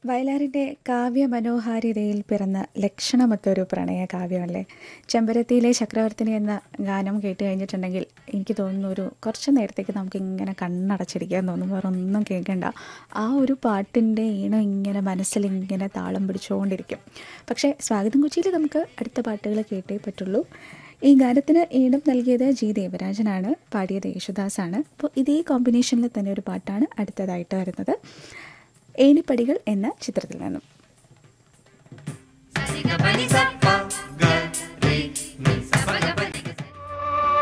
വയലാറിൻ്റെ കാവ്യ മനോഹാരിതയിൽ പിറന്ന ലക്ഷണമൊത്തൊരു പ്രണയ കാവ്യമല്ലേ ചെമ്പരത്തിയിലെ ചക്രവർത്തിനി എന്ന ഗാനം കേട്ട് കഴിഞ്ഞിട്ടുണ്ടെങ്കിൽ എനിക്ക് തോന്നുന്നു ഒരു കുറച്ച് നേരത്തേക്ക് നമുക്ക് ഇങ്ങനെ കണ്ണടച്ചിരിക്കാൻ തോന്നും വേറെ ഒന്നും കേൾക്കണ്ട ആ ഒരു പാട്ടിൻ്റെ ഈണം ഇങ്ങനെ മനസ്സിൽ ഇങ്ങനെ താളം പിടിച്ചുകൊണ്ടിരിക്കും പക്ഷേ സ്വാഗതം കൊച്ചിയിൽ നമുക്ക് അടുത്ത പാട്ടുകൾ കേട്ടേ പറ്റുള്ളൂ ഈ ഗാനത്തിന് ഈണം നൽകിയത് ജി ദേവരാജനാണ് പാടിയത് യേശുദാസാണ് അപ്പോൾ ഇതേ കോമ്പിനേഷനിൽ തന്നെ ഒരു പാട്ടാണ് അടുത്തതായിട്ട് വരുന്നത് ഏണിപ്പടികൾ എന്ന ചിത്രത്തിൽ നിന്നും Sa-si-ga-pa-ni-sa-pa